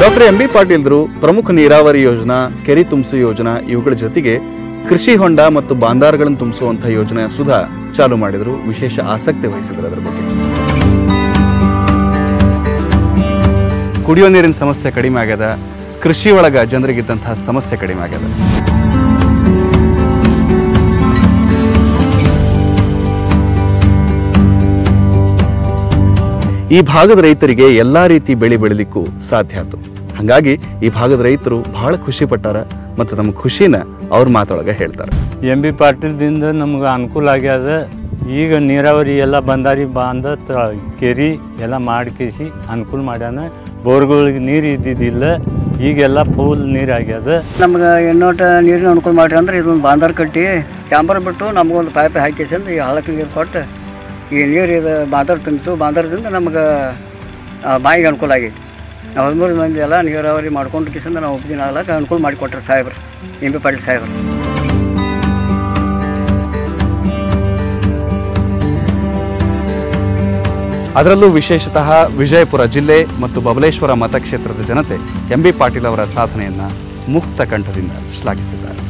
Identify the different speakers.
Speaker 1: doctor M B ಪಾಟೀಲ್ರು ಪ್ರಮುಖ ನೀರಾವರಿ ಯೋಜನಾ ಕೆರೆ ತುಂಬಿಸು ಯೋಜನಾ ಇವುಗಳ ಜೊತೆಗೆ ಕೃಷಿ ಹೊಂಡ ಮತ್ತು ಬಾಂದಾರ್ಗಳನ್ನು ತುಂಬಿಸುವಂತಹ ಯೋಜನೆ ಸುಧಾ ಚಾಲು ಮಾಡಿದ್ರು ವಿಶೇಷ ಆಸಕ್ತಿ ವಹಿಸಿದ್ರು ಅದರ ಬಗ್ಗೆ ಕುಡಿಯೋ ನೀರಿನ ಸಮಸ್ಯೆ ಕಡಿಮೆ ಆಗ್ಯದ ಕೃಷಿ ಒಳಗ ಜನರಿಗಿದ್ದಂತಹ ಸಮಸ್ಯೆ ಕಡಿಮೆ ಆಗ್ಯದ ಈ ಭಾಗದ ರೈತರಿಗೆ ಎಲ್ಲಾ ರೀತಿ ಬೆಳೆ ಬೆಳಿಲಿಕ್ಕೂ ಸಾಧ್ಯ ಆಯ್ತು ಹಂಗಾಗಿ ಈ ಭಾಗದ ರೈತರು ಬಹಳ ಖುಷಿ ಪಟ್ಟಾರ ಮತ್ತು ತಮ್ಮ ಖುಷಿನ ಅವ್ರ ಮಾತೊಳಗ ಹೇಳ್ತಾರೆ
Speaker 2: ಎಂ ಬಿ ಪಾಟೀಲ್ದಿಂದ ನಮ್ಗೆ ಅನುಕೂಲ ಆಗ್ಯದ ಈಗ ನೀರಾವರಿ ಎಲ್ಲ ಬಂದಾರಿ ಬಾಂಧ ತ- ಕೆರಿ ಎಲ್ಲ ಮಾಡ್ಕೇಸಿ ಅನುಕೂಲ ಮಾಡ್ಯಾನ ಬೋರ್ಗಳಿಗೆ ನೀರು ಇದ್ದಿದ್ದಿಲ್ಲ ಈಗೆಲ್ಲ ಫುಲ್ ನೀರು ಆಗ್ಯದ
Speaker 3: ನಮ್ಗೆ ಎನ್ನೋಟ ನೀರಿನ ಅನುಕೂಲ ಮಾಡ್ರಿ ಅಂದ್ರೆ ಇದೊಂದು ಬಾಂದರ್ ಕಟ್ಟಿ ಚಾಂಬರ್ ಬಿಟ್ಟು ನಮಗೊಂದು ಪೈಪ್ ಹಾಕಿಸಿಂದ ಈ ಹಳ್ಳಕ್ಕೆ ನೀರು ಕೊಟ್ಟು ಈ ನೀರು ಇದು ಬಾಂದರ್ ತುಂಬಿತು ಬಾಂದರದಿಂದ ನಮ್ಗೆ ಆ, ಬಾಯಿಗೆ ಅನುಕೂಲ ಆಗೈತಿ ನಾವು ಹದಿಮೂರು ಮಂದಿ ಎಲ್ಲ ನೀರಾವರಿ ಮಾಡ್ಕೊಂಡು ಕಿಸಿಂದ ನಾವು ಉಪದಿನ ಆಗ್ಲಕ್ಕ ಅನುಕೂಲ ಮಾಡಿಕೊಟ್ರೆ ಸಾಹೇಬ್ರು ಎಂ ಬಿ ಪಾಟೀಲ್ ಸಾಹೇಬ್ರು
Speaker 1: ಅದರಲ್ಲೂ ವಿಶೇಷತಃ ವಿಜಯಪುರ ಜಿಲ್ಲೆ ಮತ್ತು ಬಬಲೇಶ್ವರ ಮತಕ್ಷೇತ್ರದ ಜನತೆ ಎಂ ಬಿ ಪಾಟೀಲ್ ಅವರ ಸಾಧನೆಯನ್ನ ಮುಕ್ತ ಕಂಠದಿಂದ ಶ್ಲಾಘಿಸಿದ್ದಾರೆ